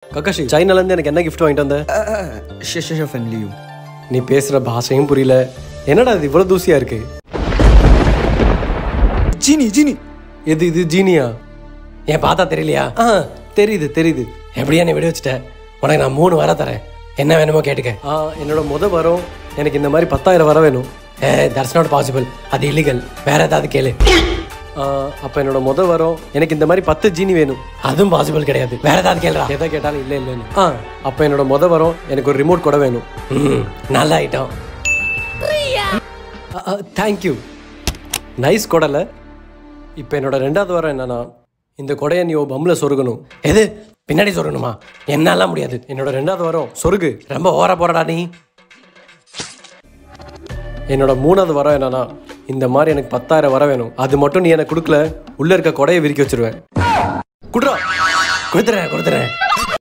Kakashi சைனால இருந்து எனக்கு என்ன gift வாங்கிட்டு வந்த ஷஷ ஃபென்லியூ நீ பேசுற பாஷையும் புரியல என்னடா இது இவ்வளவு தூசியா இருக்கு ஜீனி ஜீனி எது இது ஜீனியா ஏன் பார்த்தா தெரியலையா ஆ தெரியுது தெரியுது எப்படியா நீ விட வச்சுட்ட உனக்கு நான் மூணு வர தரேன் என்ன வேணுமோ கேட்டுக்க ஆ என்னோட முத வரம் எனக்கு இந்த மாதிரி பத்தாயிரம் வர வேணும் ஏ தட்ஸ் நாட் பாசிபிள் அது இல்லீகல் வேற ஏதாவது கேளு ஆ, அப்ப என்னோட முத வரம் எனக்கு இந்த மாதிரி பத்து ஜீனி வேணும் அதுவும் பாசிபிள் கிடையாது வேற ஏதாவது கேளுடா எதை கேட்டாலும் இல்லை இல்லைன்னு ஆ அப்ப என்னோட முத வரம் எனக்கு ஒரு ரிமோட் கூட வேணும் ம் நல்ல ஐட்டம் தேங்க்யூ நைஸ் கொடலை இப்போ என்னோட ரெண்டாவது வரம் என்னன்னா இந்த கொடையை நீ பம்ல சொருகணும் எது பின்னாடி சொல்லணுமா என்னாலாம் முடியாது என்னோட ரெண்டாவது வரம் சொருகு ரொம்ப ஓர போறடா நீ என்னோட மூணாவது வரம் என்னன்னா இந்த மாதிரி எனக்கு பத்தாயிரம் வர வேணும் அது மட்டும் நீ எனக்கு கொடுக்கல உள்ள இருக்க கொடையை விரிக்க வச்சிருவேன் குட்ரா கொடுத்துறேன் கொடுத்துறேன்